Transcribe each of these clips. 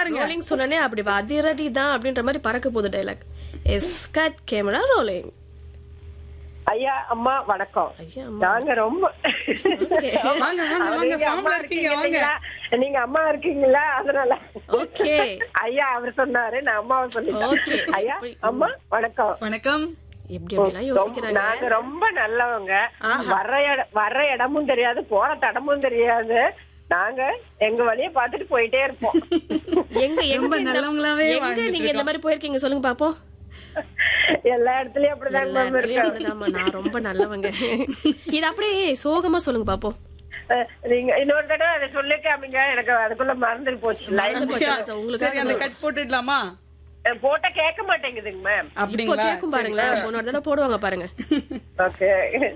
பாருங்க ரோலிங் சொன்னனே அப்படி அதிரடி தான் அப்படின்ற மாதிரி பறக்க போகுது dialogue yes cut camera rolling ஐயா அம்மா வணக்கம் ஐயா, அம்மா. நாங்க ரொம்ப வாங்க, வாங்க, வாங்க, நீங்க farm அம்மா ல இருக்கீங்க, வாங்க. இருக்கீங்களா? நீங்க அம்மா இருக்கீங்களா அதனால ஓகே ஐயா அவர் சொன்னாரு நான் அம்மாவை Okay. சொல்லிட்டேன் ஐயா அம்மா வணக்கம் வணக்கம் எப்படி எப்படிலாம் யோசிக்கிறாங்க நாங்க ரொம்ப நல்லவங்க வர்ற இட- வர்ற இடமும் தெரியாது போற தடமும் தெரியாது நாங்க எங்க வழிய பாத்துட்டு போயிட்டே இருப்போம் எங்க எங்க ரொம்ப இந்த- நல்லவங்களாவே எங்க வாழ்ந்துட்டு நீங்க இந்த மாதிரி போயிருக்கீங்க சொல்லுங்க பாப்போம் எல்லா இடத்துலயும் அப்படிதான் எல்லா மேம் இடத்துலயும் இருக்கு அப்படிதாம்மா, நான் ரொம்ப நல்லவங்க இது அப்படியே சோகமா சொல்லுங்க பாப்போம் அஹ், நீங்க இன்னொரு தடவை அதை சொல்லிக்காமீங்க எனக்கு அதுக்குள்ள மறந்துட்டு போச்சு லைன் மறந்து போச்சு. அது உங்களுக்கு சரி அந்த கட் போட்டுடலாமா போட்டா கேட்க மாட்டேங்குதுங்க மேம் இப்போ அப்படிங்களா கேக்கும் பாருங்களேன் இன்னொரு தடவை போடுவாங்க பாருங்க ஓகே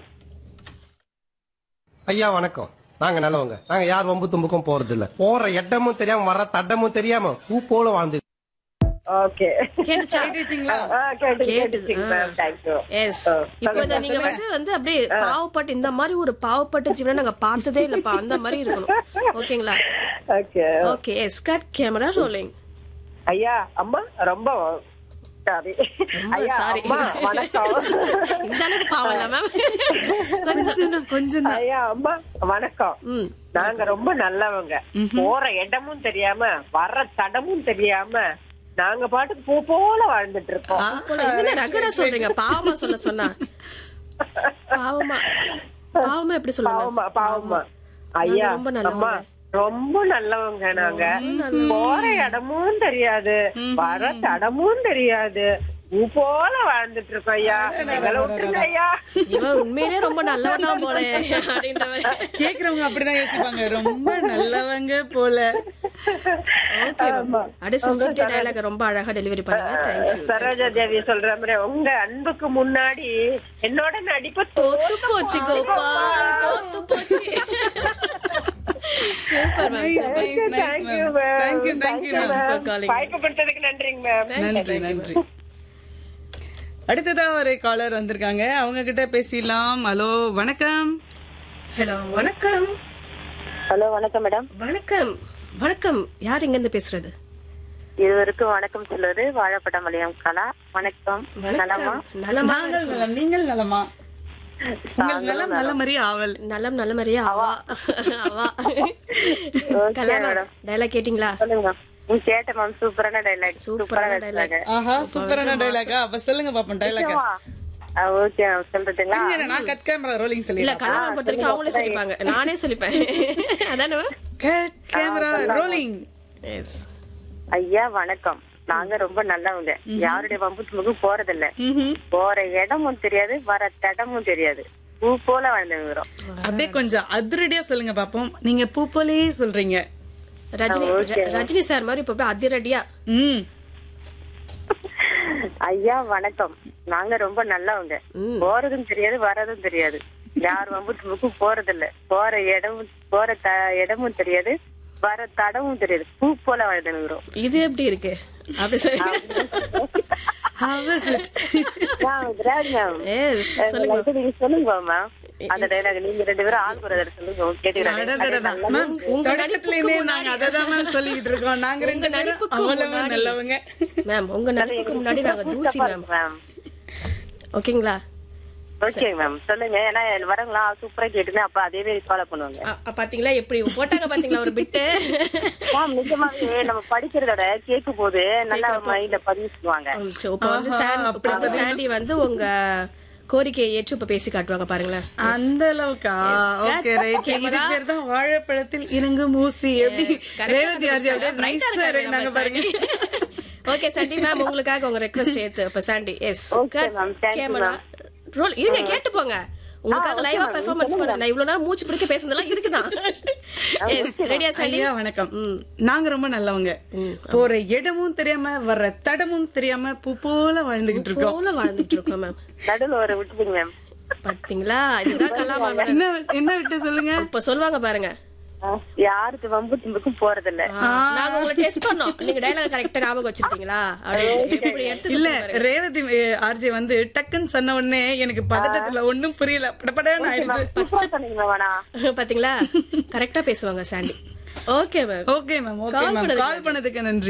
ஐயா வணக்கம் நாங்க நல்லவங்க நாங்க யார் வம்பு தும்புக்கும் போறது இல்ல போற இடமும் தெரியாம வர தடமும் தெரியாம பூ போல வாழ்ந்து ஓகே கேட்டுச்சா கேட்டுச்சுங்களா கேட்டு கேட்டுது கேட்டுச்சுங்க மேம் தேங்க்யூ எஸ் இப்போ இதை நீங்க வந்து வந்து அப்படியே பாவப்பட்டு இந்த மாதிரி ஒரு பாவப்பட்ட ஜீவனை நாங்க பார்த்ததே இல்லப்பா அந்த மாதிரி இருக்கணும் ஓகேங்களா okay okay yes cut camera rolling ஐயா அம்மா ரொம்ப சாரி ஐயா sorry. அம்மா வணக்கம் இந்த அளவுக்கு பாவம் இல்ல மேம் கொஞ்சம் தான் கொஞ்சம் தான் ஐயா அம்மா வணக்கம் ம் நாங்க ரொம்ப நல்லவங்க போற இடமும் தெரியாம வர்ற தடமும் தெரியாம நாங்க பாட்டுக்கு பூ போல வாழ்ந்துட்டு இருக்கோம் போல என்ன ரகடா சொல்றீங்க பாவமா சொல்ல சொன்னா பாவமா பாவமா எப்படி சொல்லுங்க பாவமா பாவமா ஐயா ரொம்ப நல்லவங்க. அம்மா ரொம்ப நல்லவங்க நாங்க போற இடமும் தெரியாது வர தடமும் தெரியாது பூ போல வாழ்ந்துட்டு இருக்கோம் ஐயா எங்களை விட்டுருங்க ஐயா இவன் உண்மையிலேயே ரொம்ப நல்லவன் தான் போல அப்படின்ற மாதிரி கேக்குறவங்க அப்படிதான் யோசிப்பாங்க ரொம்ப நல்லவங்க போல ஓகே அப்படியே சிரிச்சுட்டே டயலாக் ரொம்ப அழகா டெலிவரி பண்ணுங்க தேங்க்யூ சரோஜா தேவி சொல்ற மாதிரி உங்க அன்புக்கு முன்னாடி என்னோட நடிப்பு தோத்து போச்சு கோபால் தோத்து போச்சு super ma'am Nice, nice, nice, thank you ma'am. Thank you, thank you, ma'am. for calling. வாய்ப்பு கொடுத்ததுக்கு நன்றிங்க மேம் நன்றி நன்றி அடுத்ததா ஒரு காலர் வந்திருக்காங்க அவங்க கிட்ட பேசிடலாம் ஹலோ வணக்கம் ஹலோ வணக்கம் ஹலோ வணக்கம் மேடம் வணக்கம் வணக்கம் யார் எங்க இருந்து பேசுறது இருவருக்கும் வணக்கம் சொல்வது வாழப்பட்டமலையம் கலா வணக்கம் நலமா வணக்கம் நலமா நாங்கள் நலம் நீங்கள் நலமா உங்கள் நலம் நல்ல மாதிரி ஆவல் நலம் நல்ல மாதிரியா அவா அவா கல்யாணம் டயலாக் கேட்டிங்களா சொல்லுங்க மேம் ம், கேட்டேன் மேம் சூப்பரான டைலாக் சூப்பரான dialogue. ஆஹா சூப்பரான டைலாக்கா அப்ப சொல்லுங்க பாப்போம் டைலாக் ஓகே மேம் சொல்றதுங்களா நான் கட் கேமரா ரோலிங் இல்ல சொல்லிடுறேன் கல்யாணம் பொறுத்த வரைக்கும் அவங்களே சொல்லிப்பாங்க நானே சொல்லிப்பேன் அதானே கட் கேமரா ரோலிங் எஸ் ஐயா வணக்கம் நாங்க ரொம்ப நல்லவங்க யாருடைய வம்பு தும்புக்கும் போறதில்ல போற இடமும் தெரியாது வர தடமும் தெரியாது பூ போல வாழ்ந்துங்கிறோம் அப்படியே கொஞ்சம் அதிரடியா சொல்லுங்க பாப்போம் நீங்க பூ போலயே சொல்றீங்க ரஜினி ர- ரஜினி சார் மாதிரி இப்ப அப்படியே அதிரடியா ம் ஐயா வணக்கம் நாங்க ரொம்ப நல்லவங்க போறதும் தெரியாது வரதும் தெரியாது யார் வம்பு தும்புக்கும் போறதில்ல போற இடமும் போற த- இடமும் தெரியாது வர தடமும் தெரியாது பூ போல வாழ்ந்துங்கிறோம் இது எப்படி இருக்கு அப்படி சொல்லி How is it? எஸ் சொல்லுங்க நீங்க சொல்லுங்க மேம் அந்த டைலாக் நீங்க ரெண்டு பேரும் ஆள் குறைதர் சொல்லுங்க அடடடடா. கேட்டுக்கிறேன் மேம், உங்க தொடக்கத்துல இருந்தே நாங்க அததான் மேம் சொல்லிட்டு இருக்கோம் நாங்க ரெண்டு பேரும் நடிப்புக்கு அவ்வளவு முன்னாடி. நல்லவங்க மேம் உங்க நடிப்புக்கு முன்னாடி நாங்க தூசி மேம் மேம் ஓகேங்களா ஓகே மேம் சொல்லுங்க ஏன்னா வரவங்களா சூப்பரா கேட்டுன்னு அப்ப அதே ஃபாலோ பண்ணுவாங்க அ- அ, பாத்தீங்களா எப்படி போட்டாங்க பாத்தீங்களா ஒரு பிட்டு மேம் நிஜமாவே நம்ம படிக்கிறதோட கேட்கும் போது நல்லா மைண்ட்ல பதிவு சொல்லுவாங்க இப்ப வந்து சாண்ட் இப்ப வந்து சாண்டி வந்து உங்க கோரிக்கையை ஏற்று இப்ப பேசி காட்டுவாங்க பாருங்களேன் அந்த அளவுக்கா ஓகே ரைட் இது camera. பேர் தான் வாழைப்பழத்தில் இறங்கும் ஊசி எப்படி correct ஆ ரேவதி ஆர்ஜி அப்படியே bright ஆ நைஸா இருக்காங்க இருந்தாங்க நம்ம பாருங்க ஓகே சாண்டி மேம் உங்களுக்காக உங்க ரெக்வெஸ்ட் ஏத்து இப்ப Sandy yes Okay, ma'am. Thank you, camera roll இருங்க கேட்டு போங்க உங்களுக்காக லைவா பெர்ஃபார்மன்ஸ் பண்ண நான் இவ்வளவு நேரம் மூச்சு பிடிக்க பேசுனதெல்லாம் இதுக்குதான் எஸ் ரெடியா சாண்டி ஐயா வணக்கம் நாங்க ரொம்ப நல்லவங்க போற இடமும் தெரியாம வர்ற தடமும் தெரியாம பூ போல வாழ்ந்துகிட்டு இருக்கோம் போல வாழ்ந்துட்டு இருக்கோம் மேம் நடுவுல ஒரு விட்டுப்பீங்க மேம் பாத்தீங்களா இதுதான் கலாமா மேடம் என்ன என்ன விட்டு சொல்லுங்க இப்ப சொல்லுவாங்க பாருங்க யாருக்கு வம்பு தும்புக்கும் போறதில்ல நாங்க உங்களை டெஸ்ட் பண்ணோம் நீங்க டயலாக் கரெக்டா ஞாபகம் வச்சிருக்கீங்களா அப்படின்னு எப்படி எடுத்து இல்ல ரேவதி ஆர்ஜே வந்து டக்குன்னு சொன்ன உடனே எனக்கு பதட்டத்துல ஒண்ணும் புரியல படபடன்னு ஆயிடுச்சு சூப்பரா சொன்னீங்க வேணா பாத்தீங்களா கரெக்டா பேசுவாங்க Sandy okay ma'am okay ma'am okay Call ma'am பண்ணதுக்கு கால் பண்ணதுக்கு நன்றி